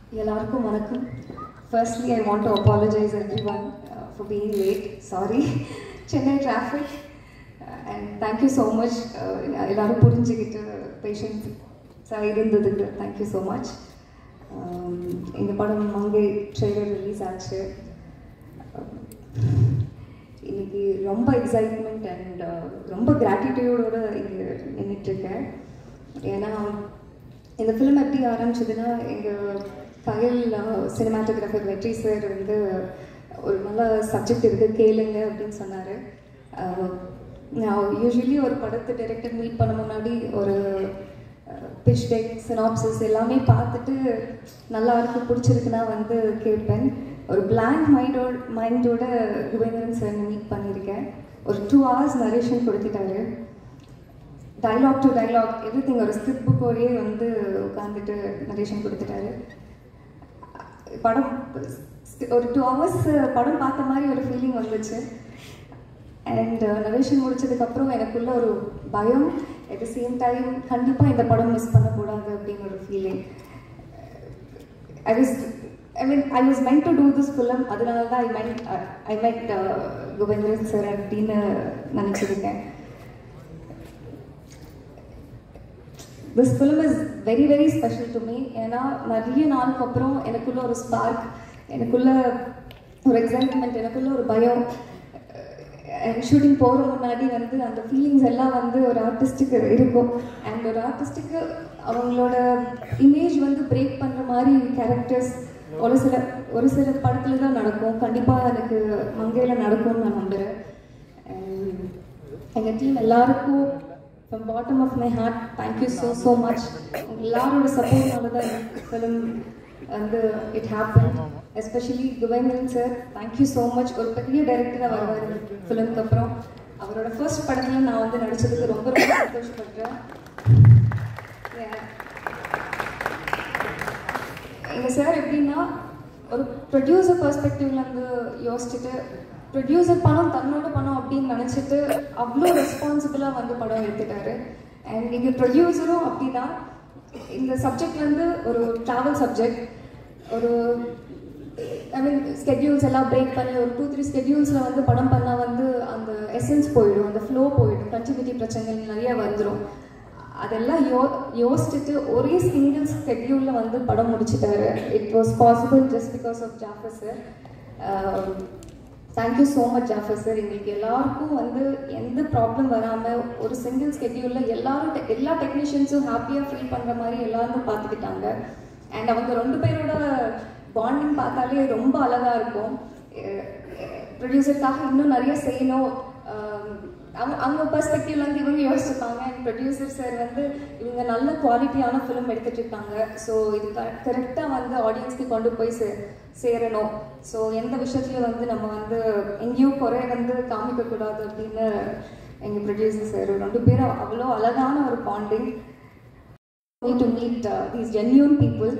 எல்லாருக்கும் வணக்கம் firstly I want to apologise everyone for being late sorry Chennai traffic and thank you so much எல்லாரும் புரிஞ்சுக்கிட்டு பேஷன்ஸாக இருந்ததுக்கு thank you so much இந்த படம் மங்கை ட்ரெய்லர் ரிலீஸ் ஆச்சு இன்னைக்கு ரொம்ப எக்ஸைட்மெண்ட் அண்ட் ரொம்ப கிராட்டிடியூடோட இங்கே நின்றுட்டுருக்கேன் ஏன்னா இந்த ஃபிலிம் எப்படி ஆரம்பிச்சதுன்னா எங்கள் கயல் சினிமாட்டோகிராஃபர் வெற்றி சார் வந்து ஒரு நல்ல சப்ஜெக்ட் இருக்குது கேளுங்க அப்படின்னு சொன்னார் நான் யூஸ்வலி ஒரு படத்தை டைரக்டர் மீட் பண்ண முன்னாடி ஒரு பிச் டெக் சினாப்சிஸ் எல்லாமே பார்த்துட்டு நல்லா இருக்கு பிடிச்சிருக்குன்னா வந்து கேட்பேன் ஒரு பிளாங்க் மைண்டோட மைண்டோட யுவேந்திரன் சார் மீட் பண்ணியிருக்கேன் ஒரு டூ ஹவர்ஸ் நரேஷன் கொடுத்துட்டாரு dialogue to dialogue everything ஒரு ஸ்கிரிப்ட் புக்கோடையே வந்து உட்காந்துட்டு நரேஷன் கொடுத்துட்டாரு படம் ஒரு டூ ஹவர்ஸ் படம் பார்த்த மாதிரி ஒரு ஃபீலிங் வந்துச்சு அண்ட் நரேஷன் முடிச்சதுக்கப்புறம் எனக்குள்ள ஒரு பயம் அட் த சேம் டைம் கண்டிப்பாக இந்த படம் மிஸ் பண்ணக்கூடாது அப்படின்னு ஒரு feeling I was I mean I was meant to do this film அதனால தான் ஐ மென்ட் ஐ மெட் கோவிந்தரன் சார் அப்படின்னு நினச்சிருக்கேன் this film is very very special to me ஏன்னா நிறைய நாளுக்கு அப்புறம் எனக்குள்ள ஒரு ஸ்பார்க் எனக்குள்ள ஒரு எக்ஸைட்மெண்ட் எனக்குள்ள ஒரு பயம் ஷூட்டிங் போகிற முன்னாடி வந்து அந்த ஃபீலிங்ஸ் எல்லாம் வந்து ஒரு ஆர்டிஸ்ட்டுக்கு இருக்கும் அண்ட் ஒரு ஆர்டிஸ்ட்டுக்கு அவங்களோட இமேஜ் வந்து பிரேக் பண்ணுற மாதிரி கேரக்டர்ஸ் ஒரு சில ஒரு சில படத்தில் தான் நடக்கும் கண்டிப்பாக எனக்கு மங்கையில் நடக்கும்னு நான் நம்புகிறேன் எங்கள் டீம் எல்லாருக்கும் from bottom of my heart thank you so so much எல்லாரோட சப்போர்ட்னால தான் எனக்கு ஃபிலிம் வந்து it happen especially Guvendran sir thank you so much ஒரு பெரிய டைரக்டராக வருவார் ஃபிலிம்க்கு அப்புறம் அவரோட ஃபர்ஸ்ட் படத்தில் நான் வந்து நடிச்சதுக்கு ரொம்ப ரொம்ப சந்தோஷப்படுறேன் எங்கள் சார் எப்படின்னா ஒரு ப்ரொடியூசர் பர்ஸ்பெக்டிவ்லேருந்து யோசிச்சுட்டு ப்ரொடியூசர் பணம் தன்னோட பணம் அப்படின்னு நினச்சிட்டு அவ்வளோ ரெஸ்பான்சிபிளாக வந்து படம் எடுத்துட்டாரு அண்ட் இங்கே ப்ரொடியூசரும் அப்படிதான் இந்த சப்ஜெக்ட்லேருந்து ஒரு ட்ராவல் சப்ஜெக்ட் ஒரு ஐ மீன் ஸ்கெட்யூல்ஸ் எல்லாம் பிரேக் பண்ணி ஒரு டூ த்ரீ ஸ்கெட்யூல்ஸில் வந்து படம் பண்ணால் வந்து அந்த எசன்ஸ் போயிடும் அந்த ஃப்ளோ போயிடும் கண்டினியூட்டி பிரச்சனைகள் நிறைய வந்துடும் அதெல்லாம் யோ யோசிச்சுட்டு ஒரே சிங்கிள் ஸ்கெட்யூலில் வந்து படம் முடிச்சிட்டாரு it was possible just because of Jaffer sir thank you so much Jaffer sir எங்களுக்கு எல்லாருக்கும் வந்து எந்த ப்ராப்ளம் வராமல் ஒரு சிங்கிள் ஸ்கெட்யூலில் எல்லாரும் எல்லா டெக்னீஷியன்ஸும் ஹாப்பியாக ஃபீல் பண்ணுற மாதிரி எல்லாரும் பார்த்துக்கிட்டாங்க அண்ட் அவங்க ரெண்டு பேரோட பாண்டிங் பார்த்தாலே ரொம்ப அழகாக இருக்கும் ப்ரொடியூசருக்காக இன்னும் நிறைய செய்யணும் அவங்க அவங்க பர்ஸ்பெக்டிவ்லேருந்து இவங்க யோசிச்சிருக்காங்க அண்ட் ப்ரொடியூசர் சார் வந்து இவங்க நல்ல குவாலிட்டியான ஃபிலிம் எடுத்துகிட்டு இருக்காங்க ஸோ இது க கரெக்டாக வந்து ஆடியன்ஸ்க்கு கொண்டு போய் சே சேரணும் ஸோ எந்த விஷயத்துலையும் வந்து நம்ம வந்து எங்கேயும் குறை வந்து காமிக்கக்கூடாது அப்படின்னு எங்கள் ப்ரொடியூசர் சார் ரெண்டு பேரும் அவ்வளோ அழகான ஒரு bonding to meet these genuine people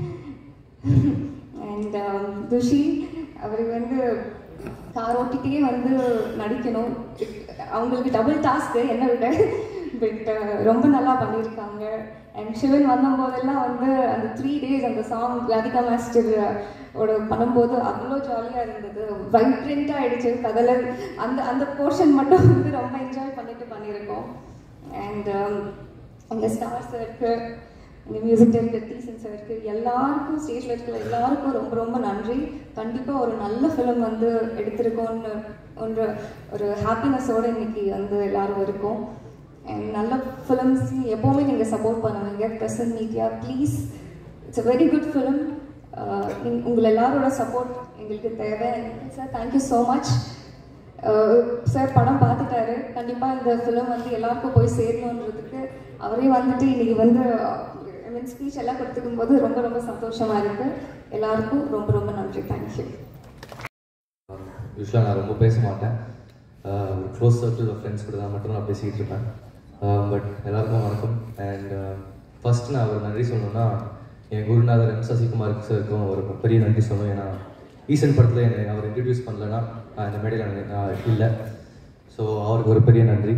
and Thushi அவர் வந்து கார் ஓட்டிகிட்டே வந்து நடிக்கணும் அவங்களுக்கு டபுள் டாஸ்க்கு என்ன விட பட் ரொம்ப நல்லா பண்ணியிருக்காங்க அண்ட் சிவன் வந்தபோதெல்லாம் வந்து அந்த த்ரீ டேஸ் அந்த சாங் ராதிகா மாஸ்டர் ஓட பண்ணும்போது அவ்வளோ ஜாலியாக இருந்தது வைப்ரண்ட்டாக ஆகிடுச்சு கதலை அந்த அந்த போர்ஷன் மட்டும் வந்து ரொம்ப என்ஜாய் பண்ணிட்டு பண்ணியிருக்கோம் அண்ட் அந்த ஸ்டார்ஸ் இருக்குது இந்த மியூசிக் டைரக்டர் தீசன் சாருக்கு எல்லாருக்கும் ஸ்டேஜில் இருக்கிற எல்லாருக்கும் ரொம்ப ரொம்ப நன்றி கண்டிப்பாக ஒரு நல்ல ஃபிலிம் வந்து எடுத்திருக்கோன்னு ஒன்று ஒரு ஹாப்பினஸோடு இன்னைக்கு வந்து எல்லாரும் இருக்கோம் அண்ட் நல்ல ஃபிலிம்ஸ் எப்போவுமே நீங்கள் சப்போர்ட் பண்ணுவீங்க present media please it's a very good film உங்கள் எல்லாரோட சப்போர்ட் எங்களுக்கு தேவை sir thank you so much sir படம் பார்த்துட்டாரு கண்டிப்பாக இந்த ஃபிலிம் வந்து எல்லாருக்கும் போய் சேரணுன்றதுக்கு அவரே வந்துட்டு இன்னைக்கு வந்து ஐ மீன் ஸ்பீச் எல்லாம் கொடுத்துக்கும் போது ரொம்ப ரொம்ப சந்தோஷமாக இருக்குது எல்லாருக்கும் ரொம்ப ரொம்ப நன்றி தேங்க்யூ யூஸ்வலாக நான் ரொம்ப பேச மாட்டேன் க்ளோஸ் சர்க்கிள் ஆஃப் ஃப்ரெண்ட்ஸ் கூட தான் மட்டும் நான் பேசிக்கிட்டு இருப்பேன் பட் எல்லாருக்கும் வணக்கம் அண்ட் ஃபஸ்ட் நான் அவர் நன்றி சொல்லணும்னா என் குருநாதர் எம் சசிகுமார் சாருக்கும் ஒரு பெரிய நன்றி சொல்லணும் ஏன்னா ஈசன் படத்தில் என்னை அவர் இன்ட்ரடியூஸ் பண்ணலன்னா நான் இந்த மேடையில் நான் இல்லை ஸோ அவருக்கு ஒரு பெரிய நன்றி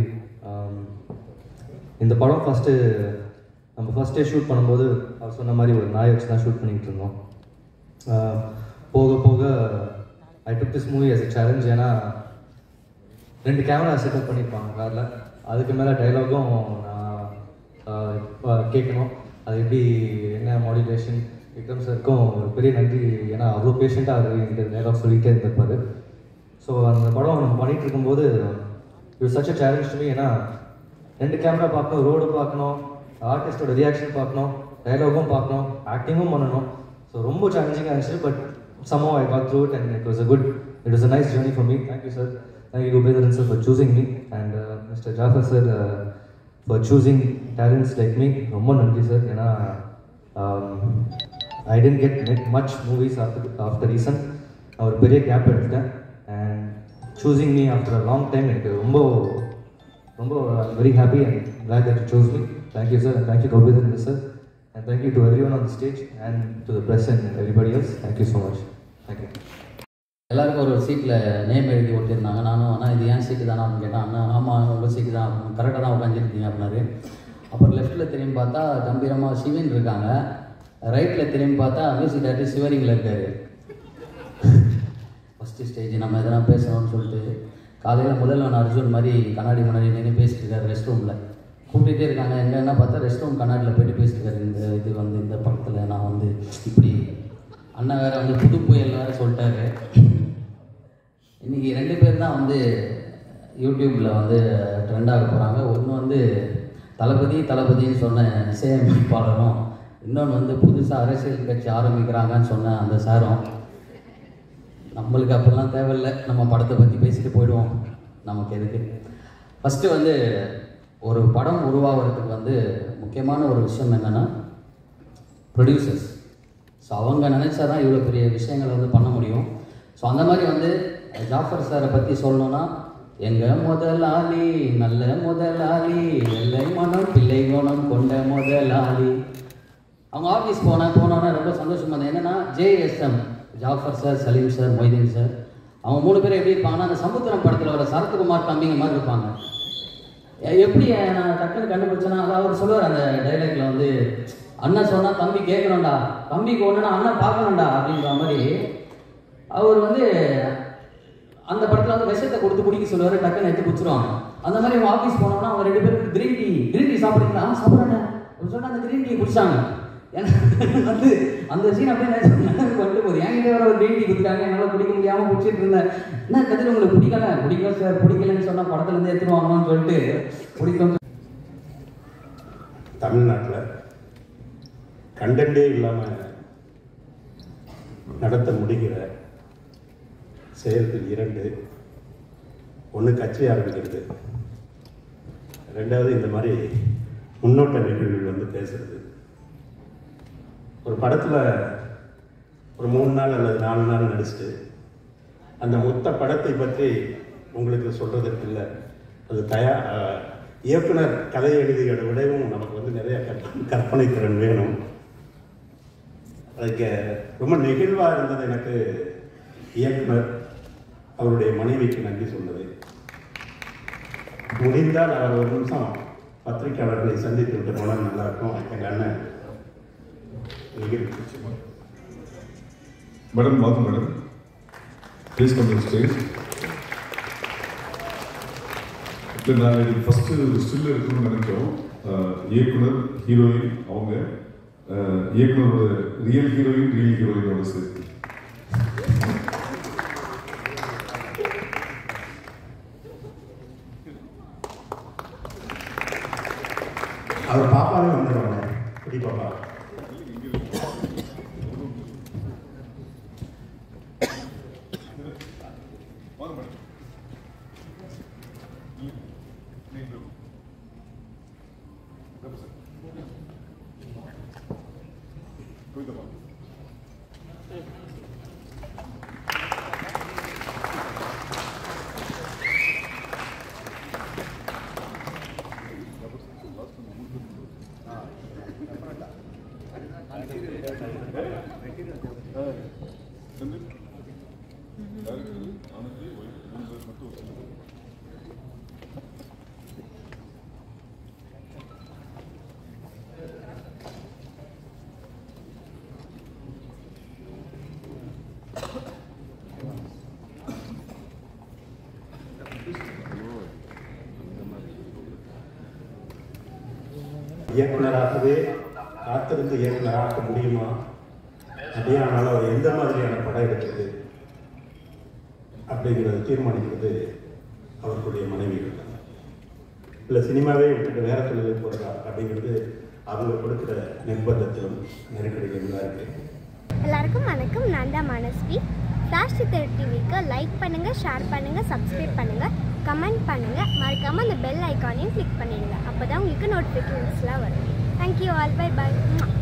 இந்த படம் ஃபஸ்ட்டு நம்ம ஃபஸ்ட் டே ஷூட் பண்ணும்போது அவர் சொன்ன மாதிரி ஒரு நாய் வச்சு தான் ஷூட் பண்ணிக்கிட்டு இருந்தோம் ஆஹ் போக போக I took this movie as a challenge ஏன்னா ரெண்டு கேமரா செட்டப் பண்ணியிருப்பாங்க காரில் அதுக்கு மேலே டைலாகும் நான் ஆஹ் இப்ப கேட்கணும் அது எப்படி என்ன மாடுலேஷன் விக்ரம் சாருக்கும் ஒரு பெரிய நன்றி ஏன்னா அவ்வளோ பேஷண்ட்டாக அவர் இந்த டைலாக் சொல்லிகிட்டே இருந்திருப்பாரு ஸோ அந்த படம் நம்ம பண்ணிட்டு இருக்கும்போது இது சச் அ சேலஞ்ச் டு ஏன்னா ரெண்டு கேமரா பார்க்கணும் ரோடு பார்க்கணும் ஆர்டிஸ்டோட ரியாக்ஷன் பார்க்கணும் டைலாகும் பார்க்கணும் ஆக்டிங்கும் பண்ணணும் ஸோ ரொம்ப சேலஞ்சிங்காக இருந்துச்சு but somehow I got through it and it was a good, it was a nice journey for me. Thank you, sir. Thank you, Gopedran sir, for choosing me and uh, Mr. Jafar sir uh, for choosing talents like me. ரொம்ப நன்றி sir ஏன்னா I didn't get that much movies after after reason ஒரு பெரிய gap எடுத்துட்டேன் and choosing me after a long time எனக்கு ரொம்ப ரொம்ப very happy and glad that you chose me. Thank you, sir, and thank you, Gopedran sir. And thank you to everyone on the stage and to the press and everybody else. Thank you so much. Thank you. எல்லாருக்கும் ஒரு சீட்டில் name எழுதி ஒட்டியிருந்தாங்க நானும் அண்ணா இது ஏன் சீட்டு தானே அப்படின்னு கேட்டேன் அண்ணா ஆமாம் உங்கள் சீட்டு தான் கரெக்டாக தான் உட்காந்துருக்கீங்க அப்படின்னாரு அப்புறம் லெஃப்ட்டில் திரும்பி பார்த்தா கம்பீரமாக சிவன் இருக்காங்க ரைட்டில் திரும்பி பார்த்தா மியூசிக் டேரக்டர் சிவரிங்கில் இருக்காரு ஃபஸ்ட்டு ஸ்டேஜ் நம்ம எதனா பேசணும்னு சொல்லிட்டு காலையில் முதல்வன் அர்ஜுன் மாதிரி கண்ணாடி முன்னாடி நின்று பேசிட்டு இருக்காரு ரெஸ்ட் ரூமில் கூப்பிட்டுட்டே இருக்காங்க எங்க என்ன பார்த்தா ரெஸ்ட் ரூம் கண்ணாடியில் போயிட்டு பேசிட்டு இருக்காரு இந்த இது வந்து இந்த படத்தில் நான் வந்து இப்படி அண்ணன் வேற வந்து புது புயல் வேற சொல்லிட்டாரு இன்னைக்கு ரெண்டு பேர் தான் வந்து யூடியூப்பில் வந்து ட்ரெண்ட் ஆக போகிறாங்க ஒன்று வந்து தளபதி தளபதின்னு சொன்ன இசையமைப்பாளரும் இன்னொன்று வந்து புதுசாக அரசியல் கட்சி ஆரம்பிக்கிறாங்கன்னு சொன்ன அந்த சாரும் நம்மளுக்கு அப்படிலாம் தேவையில்லை நம்ம படத்தை பற்றி பேசிட்டு போயிடுவோம் நமக்கு எதுக்கு ஃபஸ்ட்டு வந்து ஒரு படம் உருவாகிறதுக்கு வந்து முக்கியமான ஒரு விஷயம் என்னென்னா ப்ரொடியூசர்ஸ் ஸோ அவங்க நினச்சா தான் இவ்வளோ பெரிய விஷயங்களை வந்து பண்ண முடியும் ஸோ அந்த மாதிரி வந்து ஜாஃபர் சாரை பற்றி சொல்லணும்னா எங்கள் முதலாளி நல்ல முதலாளி எல்லை மனம் பிள்ளை குணம் கொண்ட முதலாளி அவங்க ஆஃபீஸ் போனேன் போனோன்னே ரொம்ப சந்தோஷமா இருந்தது என்னன்னா JSM Jaffer sir Saleem sir Moideen sir அவங்க மூணு பேரும் எப்படி இருப்பாங்கன்னா அந்த சமுத்திரம் படத்தில் வர சரத்குமார் தம்பிங்க மாதிரி இருப்பாங்க எ- எப்படி நான் டக்குன்னு கண்டுபிடிச்சேன்னா அது அவர் சொல்லுவார் அந்த டைலாக்ல வந்து அண்ணன் சொன்னா தம்பி கேட்கணும்டா தம்பிக்கு ஒண்ணுனா அண்ணன் பார்க்கணும்டா அப்படின்ற மாதிரி அவர் வந்து அந்த படத்துல வந்து விஷத்தை கொடுத்து குடிக்க சொல்லுவாரு டக்குன்னு எடுத்து குடிச்சிருவாங்க அந்த மாதிரி அவங்க ஆஃபீஸ் போனோம்னா அவங்க ரெண்டு பேரும் கிரீன் டீ கிரீன் டீ சாப்பிடுறீங்களா ஆ சாப்பிட்றேன் அப்படின்னு சொல்லிட்டு அந்த கிரீன் டீ குடிச்சாங்க எனக்கு வந்து அந்த சீன் அப்படியே நினைச்சு கொண்டு போகுது என்கிட்ட வேற ஒரு கிரீன் டீ கொடுத்தாங்க என்னால் குடிக்க முடியாம குடிச்சிட்டு இருந்தேன் என்ன கதிர் உங்களுக்கு பிடிக்கல பிடிக்கல சார் பிடிக்கலன்னு சொன்னா படத்துல இருந்து எடுத்துட்டு வாங்கன்னு சொல்லிட்டு பிடிக்கும் தமிழ்நாட்டில் கண்டென்ட்டே இல்லாமல் நடத்த முடிகிற செயல்கள் இரண்டு ஒன்று கட்சி ஆரம்பிக்கிறது ரெண்டாவது இந்த மாதிரி முன்னோட்ட நிகழ்வுகள் வந்து பேசுறது ஒரு படத்தில் ஒரு மூணு நாள் அல்லது நாலு நாள் நடிச்சுட்டு அந்த மொத்த படத்தை பற்றி உங்களுக்கு சொல்றதற்கு இல்லை அது தயா அஹ், இயக்குனர் கதை எழுதியோட விடவும் நமக்கு வந்து நிறைய கற்ப- கற்பனை திறன் வேணும் அதுக்கு ரொம்ப நெகிழ்வாக இருந்தது எனக்கு இயக்குனர் அவருடைய மனைவிக்கு நன்றி சொன்னது முடிந்தால் அவர் ஒரு நிமிஷம் பத்திரிக்கையாளர்களை சந்தித்து விட்டு போனால் நல்லா இருக்கும் எங்கள் அண்ணன் நிகழ்ச்சி Madam, welcome, madam. Please come to the stage. இப்போ நான் இது ஃபஸ்ட்டு ஸ்டில் இருக்கணும்னு நினைக்கிறோம் அஹ், இயக்குனர் ஹீரோயின் அவங்க அஹ், இயக்குனரோட ரியல் ஹீரோயின் ரியல் ஹீரோயினோட சேர்த்து அவர் பாப்பாவே வந்துடுவாங்க குடி பாப்பா இயக்குனராகவே காத்திருந்து இயக்குனராக முடியுமா அப்படியே ஆனாலும் அவர் எந்த மாதிரியான படம் எடுக்கிறது அப்படிங்கிறத தீர்மானிக்கிறது அவர்களுடைய மனைவிகள் தான் இல்லை சினிமாவே விட்டுட்டு வேற தொழிலுக்கு போகிறதா அப்படிங்கிறது அவங்க கொடுக்குற நிர்பந்தத்திலும் நெருக்கடிகளும் தான் இருக்குது எல்லாருக்கும் வணக்கம் நான் தான் மனஸ்வி ஃப்ளாஷ் சித்தர் டிவிக்கு லைக் பண்ணுங்கள் ஷேர் பண்ணுங்கள் சப்ஸ்கிரைப் பண்ணுங்கள் கமெண்ட் பண்ணுங்கள் மறக்காமல் அந்த பெல் ஐக்கானையும் கிளிக் பண்ணிடுங்க அப்போ தான் உங்களுக்கு நோட்டிஃபிகேஷன்ஸ்லாம் வரும் தேங்க்யூ ஆல் பை பை